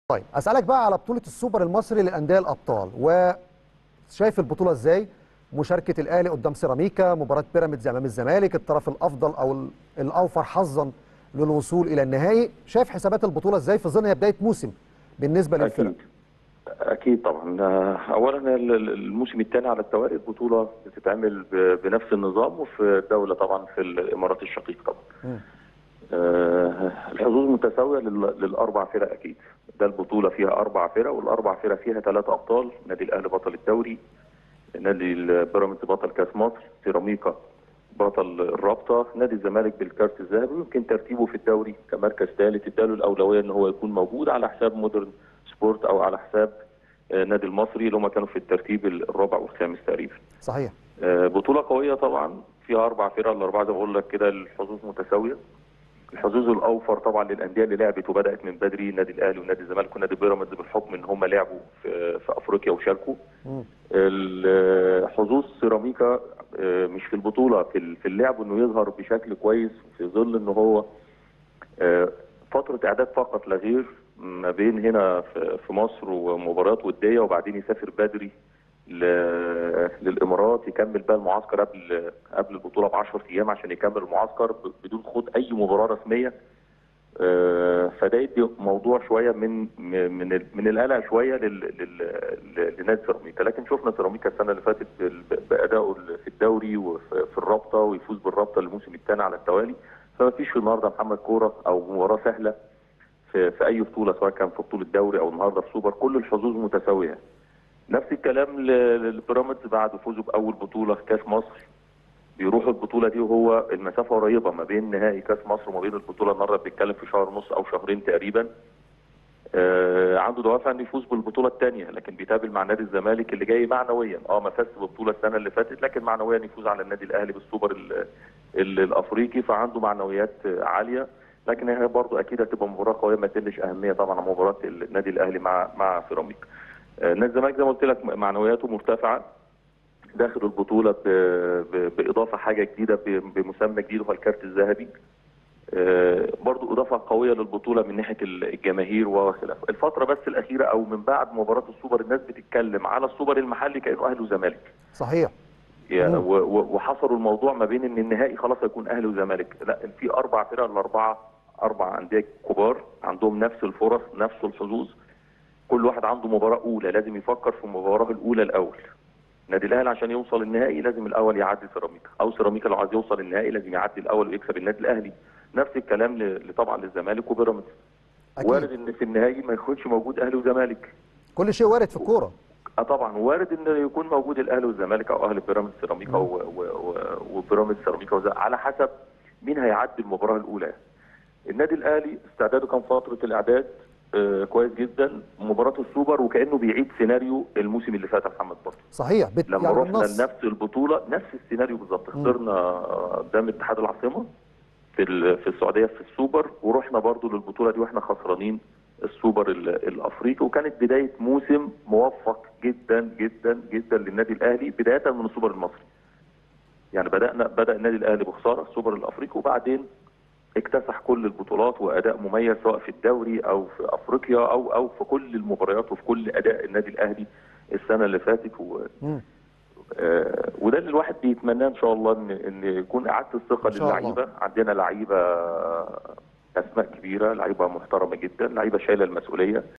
طيب اسالك بقى على بطوله السوبر المصري للانديه الابطال وشايف البطوله ازاي مشاركه الاهلي قدام سيراميكا مباراه بيراميدز امام الزمالك الطرف الافضل او ال- الاوفر حظا للوصول الى النهائي شايف حسابات البطوله ازاي في ظل هي بدايه موسم بالنسبه للفرق اكيد اكيد طبعا آه، اولا ال- ال- الموسم الثاني على التوالي البطوله بتتعمل ب- بنفس النظام وفي الدوله طبعا في الامارات الشقيق طبعا مم. آه، الحظوظ متساويه لل- للاربع فرق اكيد ده البطوله فيها اربع فرق والاربع فرق فيها ثلاثه ابطال نادي الاهلي بطل الدوري نادي البيراميدز بطل كاس مصر سيراميكا بطل الرابطه نادي الزمالك بالكارت الذهبي ويمكن ترتيبه في الدوري كمركز ثالث اداله الاولويه ان هو يكون موجود على حساب مودرن سبورت او على حساب آه، نادي المصري اللي هم كانوا في الترتيب الرابع والخامس تقريبا صحيح آه، بطولة قوية طبعا فيها أربع فرق الأربعة زي ما بقول لك كده الحظوظ متساوية الحظوظ الأوفر طبعا للأندية اللي لعبت وبدأت من بدري نادي الأهلي ونادي الزمالك ونادي بيراميدز بالحكم إن هم لعبوا في, في أفريقيا وشاركوا مم. ال- حظوظ سيراميكا آه، مش في البطولة في ال- في اللعب إنه يظهر بشكل كويس في ظل إن هو آه، فترة إعداد فقط لا غير ما بين هنا في في مصر ومباريات ودية وبعدين يسافر بدري ل- للامارات يكمل بقى المعسكر قبل قبل البطوله ب 10 ايام عشان يكمل المعسكر ب- بدون خوض اي مباراه رسميه آه، فده يدي موضوع شويه من من ال- من القلق شويه لل- لل- لل- لنادي سيراميكا لكن شفنا سيراميكا السنه اللي فاتت بال- بادائه في الدوري وفي في الرابطه ويفوز بالرابطه الموسم الثاني على التوالي فما فيش في النهارده محمد كوره او مباراه سهله في, في اي بطوله سواء كان في بطوله دوري او النهارده في سوبر كل الحظوظ متساويه نفس الكلام ل- للبيراميدز بعد فوزه باول بطوله في كاس مصر بيروح البطوله دي وهو المسافه قريبه ما بين نهائي كاس مصر وما بين البطوله النهارده بنتكلم في شهر ونص او شهرين تقريبا آه عنده دوافع انه يفوز بالبطوله الثانيه لكن بيتقابل مع نادي الزمالك اللي جاي معنويا اه ما فازش بالبطوله السنه اللي فاتت لكن معنويا يفوز على النادي الاهلي بالسوبر ال- ال- الافريقي فعنده معنويات آه، عاليه لكن هي برضه اكيد هتبقى مباراه قويه ما تقلش اهميه طبعا عن مباراه النادي الاهلي مع مع سيراميكا آه، نادي الزمالك زي ما قلت لك معنوياته مرتفعه داخل البطوله ب... ب... باضافه حاجه جديده ب... بمسمى جديد وهو الكارت الذهبي آه، برضو اضافه قويه للبطوله من ناحيه الجماهير وخلافه الفتره بس الاخيره او من بعد مباراه السوبر الناس بتتكلم على السوبر المحلي كانه اهلي وزمالك صحيح يعني مم. و- و- وحصروا الموضوع ما بين ان النهائي خلاص هيكون اهلي وزمالك لا في اربع فرق الاربعه اربع انديه كبار عندهم نفس الفرص نفس الحظوظ كل واحد عنده مباراه اولى لازم يفكر في المباراه الاولى الاول نادي الاهلي عشان يوصل النهائي لازم الاول يعدي سيراميكا او سيراميكا لو عايز يوصل النهائي لازم يعدي الاول ويكسب النادي الاهلي نفس الكلام ل- طبعا للزمالك وبيراميدز وارد اكيد ان في النهائي ما يكونش موجود اهلي وزمالك كل شيء وارد في الكوره اه طبعا وارد ان يكون موجود الاهلي والزمالك او اهلي بيراميدز سيراميكا و- و- و- وبيراميدز سيراميكا وز- على حسب مين هيعدي المباراه الاولى النادي الاهلي استعداده كان فتره الاعداد آه كويس جدا مباراه السوبر وكانه بيعيد سيناريو الموسم اللي فات يا محمد برضه صحيح بت... لما يعني رحنا بالنص لنفس البطوله نفس السيناريو بالظبط خسرنا قدام اتحاد العاصمه في ال- في السعوديه في السوبر ورحنا برضو للبطوله دي واحنا خسرانين السوبر ال- الافريقي وكانت بدايه موسم موفق جدا جدا جدا للنادي الاهلي بدايه من السوبر المصري. يعني بدانا بدا النادي الاهلي بخساره السوبر الافريقي وبعدين اكتسح كل البطولات واداء مميز سواء في الدوري او في افريقيا او او في كل المباريات وفي كل اداء النادي الاهلي السنه اللي فاتت و مم. آه، وده اللي الواحد بيتمناه ان شاء الله ان ان يكون اعاده الثقه إن شاء الله. للعيبه عندنا لعيبه اسماء كبيره لعيبه محترمه جدا لعيبه شايله المسؤوليه